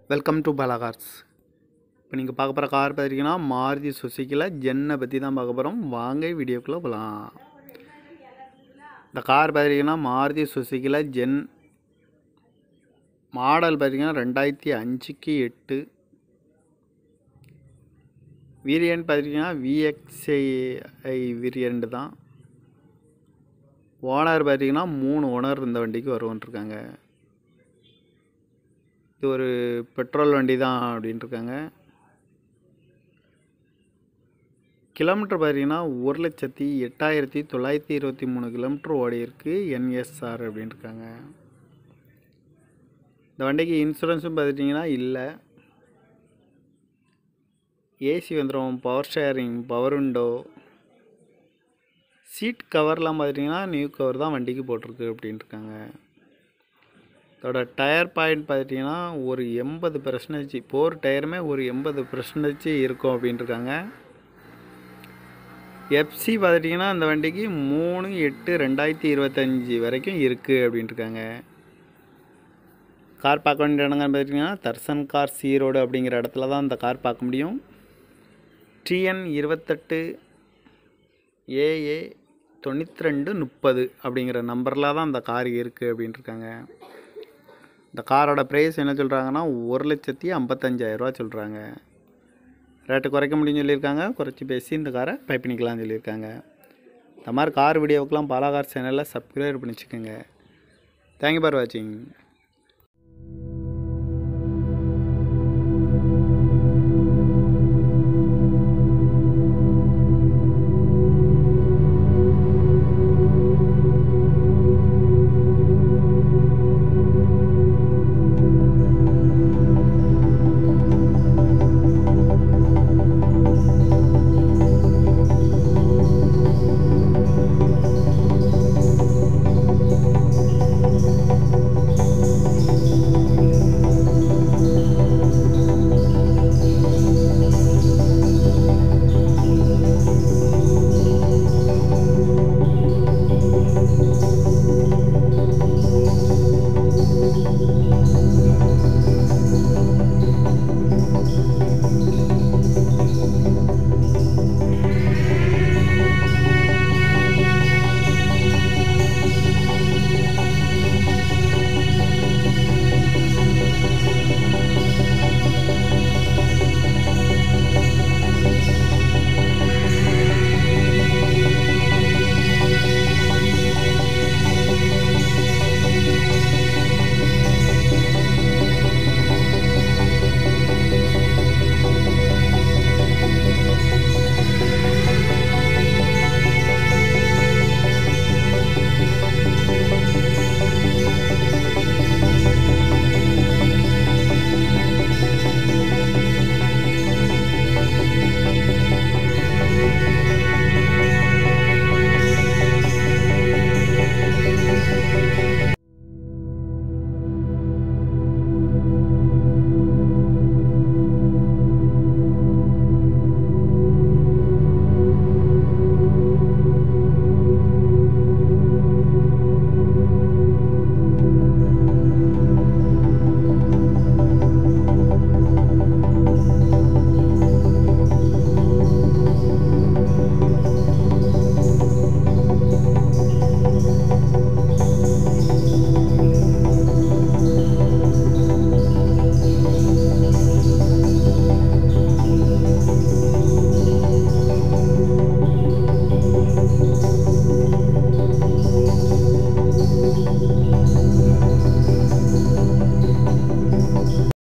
welcome to Bala cars இப்போ நீங்கள் பார்க்க போகிற கார் பார்த்தீங்கன்னா மாருதி சுசுக்கியில் ஜென்னை பற்றி தான் பார்க்க போகிறோம் வாங்க வீடியோக்குள்ளே போகலாம் இந்த கார் பார்த்தீங்கன்னா மாருதி சுசுக்கியில் ஜென் மாடல் பார்த்தீங்கன்னா ரெண்டாயிரத்தி அஞ்சுக்கு எட்டு வேரியன்ட் பார்த்தீங்கன்னா விஎக்ஸ்ஐ வேரியண்ட் தான் ஓனர் பார்த்தீங்கன்னா மூணு ஓனர் இந்த வண்டிக்கு வருவோன்ட்ருக்காங்க இது ஒரு பெட்ரோல் வண்டி தான் அப்படின்ட்டு இருக்காங்க கிலோமீட்டர் பார்த்தீங்கன்னா ஒரு லட்சத்தி எட்டாயிரத்தி தொள்ளாயிரத்தி இருபத்தி மூணு கிலோமீட்டர் ஓடி இருக்கு என்எஸ்ஆர் அப்படின்னு இருக்காங்க இந்த வண்டிக்கு இன்சூரன்ஸும் பார்த்துட்டிங்கன்னா இல்லை ஏசி வந்துடும் power sharing power window seat கவர்லாம் பார்த்துட்டிங்கன்னா நியூ கவர் தான் வண்டிக்கு போட்டிருக்கு அப்படின்ட்டு இருக்காங்க இதோட டயர் பாயிண்ட் பார்த்துட்டிங்கன்னா ஒரு எண்பது பர்சன்டேஜ் போர் டயருமே ஒரு எண்பது பர்சன்டேஜ் இருக்கும் அப்படின்ட்டுருக்காங்க எஃப்சி பார்த்துட்டிங்கன்னா அந்த வண்டிக்கு மூணு எட்டு ரெண்டாயிரத்தி இருபத்தஞ்சி வரைக்கும் இருக்குது அப்படின்ட்டுருக்காங்க கார் பார்க்க வேண்டிய இடங்கன்னு பார்த்திங்கன்னா தர்சன் கார் ஈரோடு அப்படிங்கிற இடத்துல தான் இந்த கார் பார்க்க முடியும் டிஎன் இருபத்தெட்டு ஏஏ தொண்ணூற்றி ரெண்டு முப்பது அப்படிங்கிற நம்பரில் தான் இந்த கார் இருக்குது அப்படின்ட்டுருக்காங்க இந்த காரோட ப்ரைஸ் என்ன சொல்கிறாங்கன்னா ஒரு லட்சத்தி ஐம்பத்தஞ்சாயிரரூவா சொல்கிறாங்க ரேட்டு குறைக்க முடியும்னு சொல்லியிருக்காங்க குறைச்சி பேசி இந்த காரை பை பண்ணிக்கலாம்னு சொல்லியிருக்காங்க இந்த மாதிரி கார் வீடியோவுக்கெலாம் பாலா கார் சேனலில் சப்ஸ்கிரைப் பண்ணி வச்சுக்கோங்க தேங்க்யூ ஃபார் வாட்சிங்